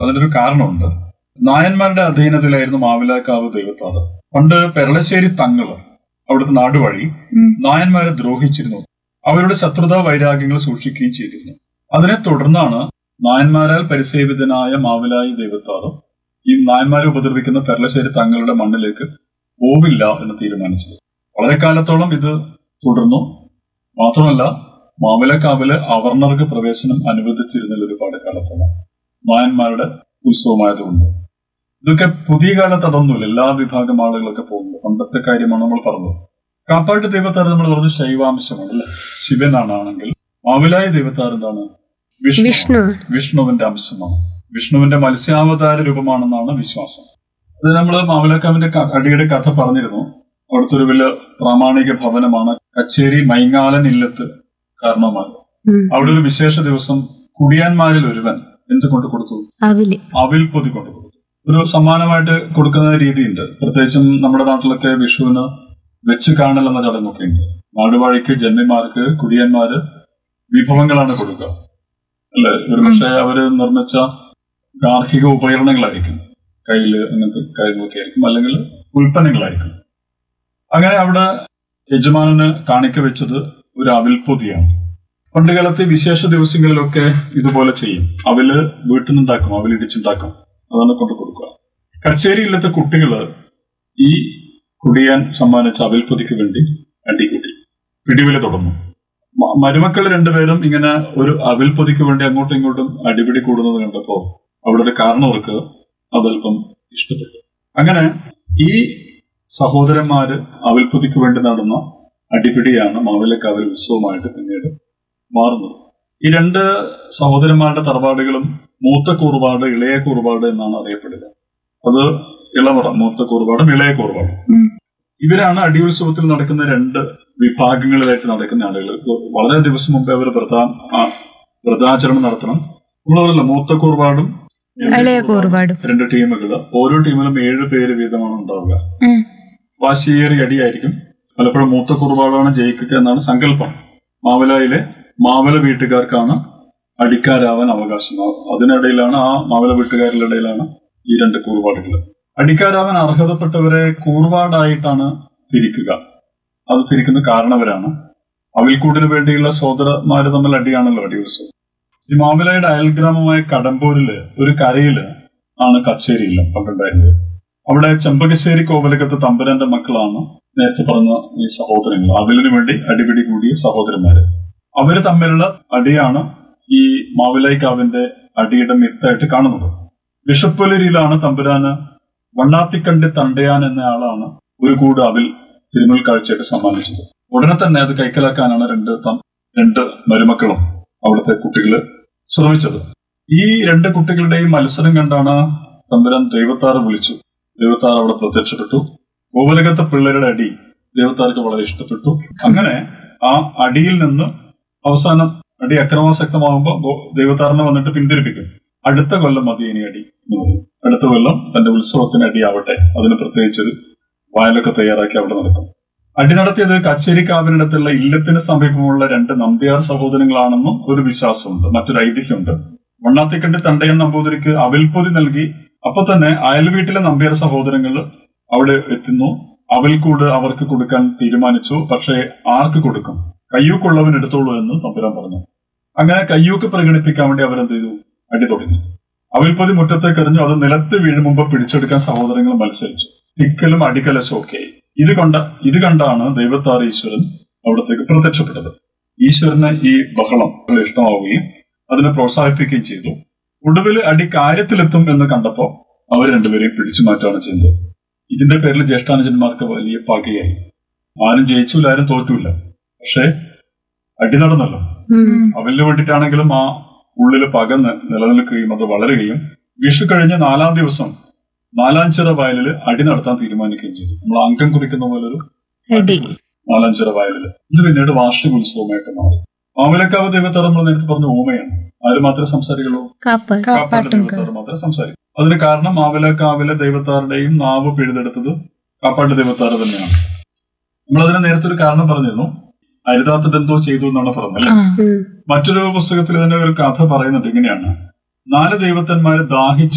അതിനൊരു കാരണമുണ്ട് നായന്മാരുടെ അധീനതയിലായിരുന്നു മാവിലാക്കാവ് ദൈവത്താറ് പണ്ട് പെരളശ്ശേരി തങ്ങള് അവിടുത്തെ നാടുവഴി ഉം. നായന്മാരെ ദ്രോഹിച്ചിരുന്നു അവരുടെ ശത്രുതാ വൈരാഗ്യങ്ങൾ സൂക്ഷിക്കുകയും ചെയ്തിരുന്നു അതിനെ തുടർന്നാണ് നായന്മാരാൽ പരിസേവിതനായ മാവിലായി ദൈവത്താറ് ഈ നായന്മാരെ ഉപദ്രവിക്കുന്ന പെരളശ്ശേരി തങ്ങളുടെ മണ്ണിലേക്ക് പോവില്ല എന്ന് തീരുമാനിച്ചത് വളരെ കാലത്തോളം ഇത് തുടർന്നു മാത്രമല്ല മാവിലക്കാവില് അവർണർക്ക് പ്രവേശനം അനുവദിച്ചിരുന്നില്ല ഒരുപാട് കാലത്തോളം നായന്മാരുടെ ഉത്സവമായതുകൊണ്ട് ഇതൊക്കെ പുതിയ കാലത്ത് അതൊന്നുമില്ല എല്ലാ വിഭാഗം ആളുകളൊക്കെ പോകുന്നത് പണ്ടത്തെ കാര്യമാണ് നമ്മൾ പറഞ്ഞത് കാപ്പാട്ട് ദൈവത്താറ് നമ്മൾ പറഞ്ഞു ശൈവാംശമാണ് അല്ലെ ശിവനാണ് ആണെങ്കിൽ മാവിലായ ദൈവത്താറ് എന്താണ് വിഷ്ണു വിഷ്ണുവിന്റെ അംശമാണ് വിഷ്ണുവിന്റെ മത്സ്യാവതാര രൂപമാണെന്നാണ് വിശ്വാസം അത് നമ്മൾ മാവിലക്കാവിന്റെ ക- അടിയുടെ കഥ പറഞ്ഞിരുന്നു അവിടുത്തെ ഒരു വലിയ പ്രാമാണിക ഭവനമാണ് കച്ചേരി മൈങ്ങാലൻ ഇല്ലത്ത് കാരണമാണ് ഉം. അവിടെ ഒരു വിശേഷ ദിവസം കുടിയാന്മാരിൽ ഒരുവൻ എന്ത് കൊണ്ട് കൊടുത്തു അവില് അവിൽ പൊതി കൊണ്ട് കൊടുത്തു ഒരു സമ്മാനമായിട്ട് കൊടുക്കുന്ന രീതിയുണ്ട് പ്രത്യേകിച്ചും നമ്മുടെ നാട്ടിലൊക്കെ വിഷുവിന് വെച്ച് കാണൽ എന്ന ചടങ്ങൊക്കെ ഉണ്ട് നാടുവാഴിക്ക് ജന്മിമാർക്ക് കുടിയന്മാര് വിഭവങ്ങളാണ് കൊടുക്കുക അല്ലെ ഒരു പക്ഷേ അവര് നിർമ്മിച്ച ഗാർഹിക ഉപകരണങ്ങളായിരിക്കും കയ്യില് അങ്ങനത്തെ കാര്യങ്ങളൊക്കെ ആയിരിക്കും അല്ലെങ്കിൽ ഉൽപ്പന്നങ്ങളായിരിക്കും അങ്ങനെ അവിടെ യജമാനന് കാണിക്ക വെച്ചത് ഒരു അവിൽപ്പൊതിയാണ് പണ്ട് കാലത്ത് വിശേഷ ദിവസങ്ങളിലൊക്കെ ഇതുപോലെ ചെയ്യും അവില് വീട്ടിൽ നിന്നുണ്ടാക്കും അവിലിടിച്ചുണ്ടാക്കും അതാണ് കൊണ്ട് കൊടുക്കുക കച്ചേരിയിലത്തെ കുട്ടികള് ഈ കുടിയാൻ സമ്മാനിച്ച അവിൽപ്പൊതിക്ക് വേണ്ടി അടികൂട്ടി പിടിവില തുടർന്നു മ- മരുമക്കൾ രണ്ടുപേരും ഇങ്ങനെ ഒരു അവിൽപ്പൊതിക്ക് വേണ്ടി അങ്ങോട്ടും ഇങ്ങോട്ടും അടിപിടി കൂടുന്നത് കണ്ടപ്പോ അവിടെ ഒരു കാരണവർക്ക് അതല്പം ഇഷ്ടപ്പെട്ടു അങ്ങനെ ഈ സഹോദരന്മാര് അവിൽപ്പൊതിക്ക് വേണ്ടി നടന്ന അടിപിടിയാണ് മാവിലക്കാവിൽ ഉത്സവമായിട്ട് പിന്നീട് മാറുന്നത് ഈ രണ്ട് സഹോദരന്മാരുടെ തറവാടുകളും മൂത്ത കൂറുപാട് ഇളയ കൂറുപാട് എന്നാണ് അറിയപ്പെടുക അത് ഇളവറ മൂത്ത കൂറുപാടും ഇളയ കൂറുപാടും ഉം. ഇവരാണ് അടിയുത്സവത്തിൽ നടക്കുന്ന രണ്ട് വിഭാഗങ്ങളിലായിട്ട് നടക്കുന്ന ആളുകൾ വളരെ ദിവസം മുമ്പേ അവർ വ്രതാ ആ, വ്രതാചരണം നടത്തണം നമ്മളതല്ല മൂത്ത കൂറുപാടും ഇളയ കൂറുപാടും രണ്ട് ടീമുകൾ ഓരോ ടീമിലും ഏഴ് പേര് വീതമാണ് ഉണ്ടാവുക ഉം. വാശിയേറിയ അടിയായിരിക്കും പലപ്പോഴും മൂത്ത കുറുപാടാണ് ജയിക്കുക എന്നാണ് സങ്കല്പം മാവലയിലെ മാവല വീട്ടുകാർക്കാണ് അടിക്കാരാവാൻ അവകാശം ആ- അതിനിടയിലാണ് ആ മാവല വീട്ടുകാരുടെ ഇടയിലാണ് ഈ രണ്ട് കൂറുപാടുകൾ അടിക്കാരാവാൻ അർഹതപ്പെട്ടവരെ കൂറുപാടായിട്ടാണ് തിരിക്കുക അത് തിരിക്കുന്ന കാരണവരാണ് അവിൽക്കൂടിന് വേണ്ടിയുള്ള സോദരന്മാര് തമ്മിൽ അടിയാണല്ലോ അടിയുത്സവം ഈ മാവിലയുടെ അയൽഗ്രാമമായ കടമ്പൂരില് ഒരു കരയില് ആണ് കച്ചേരിയില്ല പണ്ടുണ്ടായിരുന്നത് അവിടെ ചെമ്പകശ്ശേരി കോവലകത്ത് തമ്പുരാന്റെ മക്കളാണ് നേരത്തെ പറഞ്ഞ ഈ സഹോദരങ്ങൾ അവിലിനു വേണ്ടി അടിപിടി കൂടിയ സഹോദരന്മാര് അവര് തമ്മിലുള്ള അടിയാണ് ഈ മാവിലൈക്കാവിന്റെ അടിയുടെ മിത്തായിട്ട് കാണുന്നത് ബിഷപ്പുലരിയിലാണ് തമ്പുരാന് വണ്ണാത്തിക്കണ്ടി തണ്ടയാൻ എന്ന ആളാണ് ഒരു കൂട് അവിൽ തിരുമുൽ കാഴ്ചയായിട്ട് സമ്മാനിച്ചത് ഉടനെ തന്നെ അത് കൈക്കലാക്കാനാണ് രണ്ട് ത- രണ്ട് മരുമക്കളും അവിടുത്തെ കുട്ടികള് ശ്രമിച്ചത് ഈ രണ്ട് കുട്ടികളുടെയും മത്സരം കണ്ടാണ് തമ്പുരാൻ ദൈവത്താറ് വിളിച്ചു ദൈവത്താർ അവിടെ പ്രത്യക്ഷപ്പെട്ടു ഗോകുലകത്തെ പിള്ളേരുടെ അടി ദൈവത്താർക്ക് വളരെ ഇഷ്ടപ്പെട്ടു അങ്ങനെ ആ അടിയിൽ നിന്ന് അവസാനം അടി അക്രമാസക്തമാകുമ്പോൾ ഗോ- ദൈവത്താറിനെ വന്നിട്ട് പിന്തിരിപ്പിക്കും അടുത്ത കൊല്ലം മതി ഇനി അടി എന്ന് പറയും അടുത്ത കൊല്ലം തന്റെ ഉത്സവത്തിന് അടിയാവട്ടെ അതിന് പ്രത്യേകിച്ചൊരു വയലൊക്കെ തയ്യാറാക്കി അവിടെ നടക്കും അടി നടത്തിയത് കച്ചേരിക്കാവിനടുത്തുള്ള ഇല്ലത്തിന് സമീപമുള്ള രണ്ട് നമ്പ്യാർ സഹോദരങ്ങളാണെന്നും ഒരു വിശ്വാസമുണ്ട് മറ്റൊരു ഐതിഹ്യമുണ്ട് വണ്ണാത്തിക്കണ്ടി തണ്ടയൻ നമ്പൂതിരിക്ക് അവിൽപ്പൊതി നൽകി അപ്പൊ തന്നെ അയൽ വീട്ടിലെ നമ്പ്യാർ സഹോദരങ്ങൾ അവിടെ എത്തുന്നു അവൽക്കൂട് അവർക്ക് കൊടുക്കാൻ തീരുമാനിച്ചു പക്ഷേ ആർക്ക് കൊടുക്കും കയ്യൂക്കുള്ളവൻ എടുത്തോളൂ എന്ന് തമ്പുരാൻ പറഞ്ഞു അങ്ങനെ കയ്യൂക്ക് പ്രകടിപ്പിക്കാൻ വേണ്ടി അവരെന്ത് ചെയ്തു അടി തുടങ്ങി അവൽപ്പൊതി മുറ്റത്തേക്ക് എറിഞ്ഞു അത് നിലത്ത് വീഴും മുമ്പ് പിടിച്ചെടുക്കാൻ സഹോദരങ്ങൾ മത്സരിച്ചു തിക്കലും അടിക്കലശും ഒക്കെ ഇത് കണ്ട ഇത് കണ്ടാണ് ദൈവത്താർ ഈശ്വരൻ അവിടത്തേക്ക് പ്രത്യക്ഷപ്പെട്ടത് ഈശ്വരന് ഈ ബഹളം വളരെ ഇഷ്ടമാവുകയും അതിനെ പ്രോത്സാഹിപ്പിക്കുകയും ചെയ്തു ഒടുവിൽ അടി കാര്യത്തിലെത്തും എന്ന് കണ്ടപ്പോ അവർ രണ്ടുപേരെയും പിടിച്ചു മാറ്റുകയാണ് ചെയ്യുന്നത് ഇതിന്റെ പേരിൽ ജ്യേഷ്ഠാനുജന്മാർക്ക് വലിയ പകയായി ആരും ജയിച്ചില്ല ആരും തോറ്റില്ല പക്ഷേ അടി നടന്നല്ലോ ഉം. അവന് വേണ്ടിയിട്ടാണെങ്കിലും ആ ഉള്ളിൽ പക ന- നിലനിൽക്കുകയും അത് വളരുകയും വിഷു കഴിഞ്ഞ നാലാം ദിവസം നാലാഞ്ചിറ വയലിൽ അടി നടത്താൻ തീരുമാനിക്കുകയും ചെയ്തു നമ്മൾ അംഗം കുറിക്കുന്ന പോലെ ഒരു അടി നാലാഞ്ചിറ വയലിൽ ഇത് പിന്നീട് വാർഷിക ഉത്സവമായിട്ട് മാറി മാവിലക്കാവ് ദൈവത്താറ് നമ്മൾ നേരത്തെ പറഞ്ഞ ഓമയാണ് ആര് മാത്രമേ സംസാരിക്കുള്ളൂ കാപ്പാട് കാപ്പാട്ട് കാപ്പാട്ടും ദൈവത്താറ് മാത്രമേ സംസാരിക്കൂ അതിന് കാരണം മാവിലക്കാവിലെ ദൈവത്താറുടെയും നാവ് പിഴുതെടുത്തത് കാപ്പാട്ട് ദൈവത്താറ് തന്നെയാണ് നമ്മൾ അതിന് നേരത്തെ ഒരു കാരണം പറഞ്ഞിരുന്നു അരുതാത്തത് എന്തോ ചെയ്തു എന്നാണ് പറഞ്ഞത് അല്ലെ ആ ഉം. മറ്റൊരു പുസ്തകത്തിൽ തന്നെ ഒരു കഥ പറയുന്നുണ്ട് ഇങ്ങനെയാണ് നാല് ദൈവത്തന്മാര് ദാഹിച്ച്